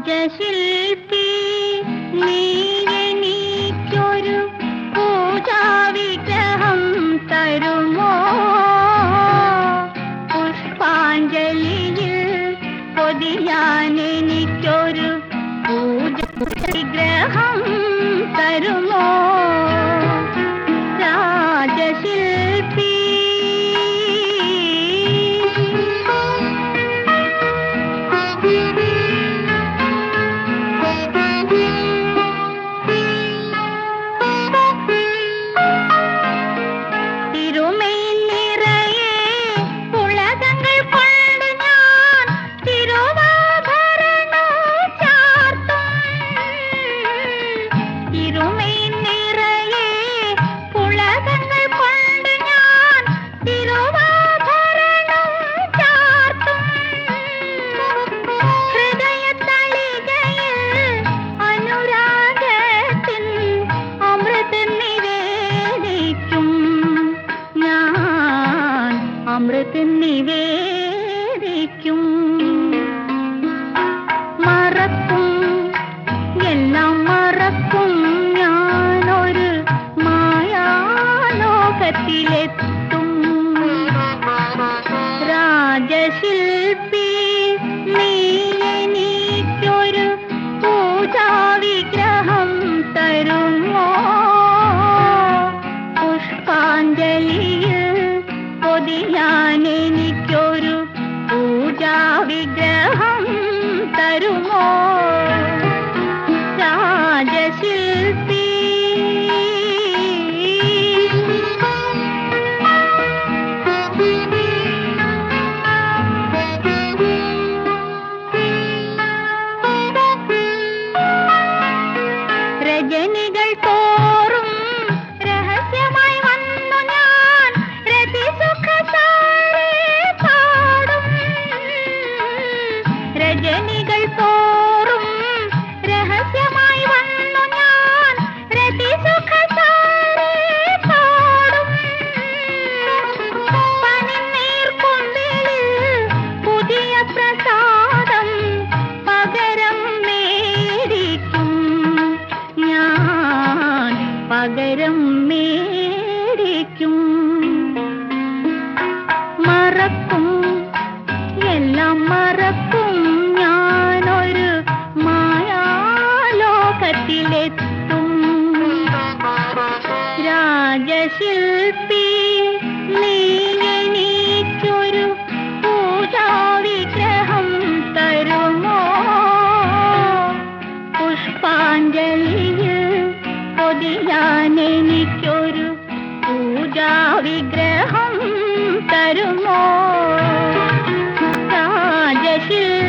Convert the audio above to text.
രാജശില്പി നീ എനിക്കൊരു പൂജാവിഗ്രഹം തരുമോ പുഷ്പാഞ്ജലിയിൽ പൊതിയാൻ എനിക്കൊരു പൂജ വിഗ്രഹം തരുമോ രാജശില്പി തിരുമൈ നിറയെ ഉലകങ്ങൾ കൊണ്ട് ഞാൻ തിരുവാഭരണ ചാർത്തും തിരുമൈ നിറയെ ഉലകങ്ങൾ കൊണ്ട് ഞാൻ തിരുവാഭരണം ചാർത്തും ഹൃദയത്തളികയിൽ അനുരാഗത്തിൻ അമൃത് നിവേദിക്കും ഞാൻ അമൃത് നിവേദിക്കും മറക്കും എല്ലാം മറക്കും ഞാനൊരു മായാലോകത്തിലെത്തും രാജശില്പി നീ എനിക്കൊരു പൂജാവിഗ്രഹം തരുമോ പുഷ്പാഞ്ജലിയിൽ പൊതിയാൻ എനിക്കൊരു പൂജാവിഗ്രഹം തരുമോ രാജശില്പി രജനികൾ തോറും രഹസ്യമായി വന്നു ഞാൻ രതിസുഖസാരേ പാടും രജനികൾ തോറും രഹസ്യമായി വന്നു ഞാൻ രതിസുഖസാരേ പാടും പനിനീർക്കൊമ്പിളിൽ പുതിയ പ്രസാദം പകരം മേടിക്കും ഞാൻ പകരം മേടിക്കും മറക്കും എല്ലാം മറക്കും ഞാനൊരു മായാലോകത്തിലെത്തും രാജശില്പി നീ എനിക്കൊരു പൂജാവിഗ്രഹം തരുമോ പുഷ്പാഞ്ജലിയിൽ പൊതിയാൻ എനിക്കൊരു പൂജാവിഗ്രഹം തരുമോ രാജശില്പി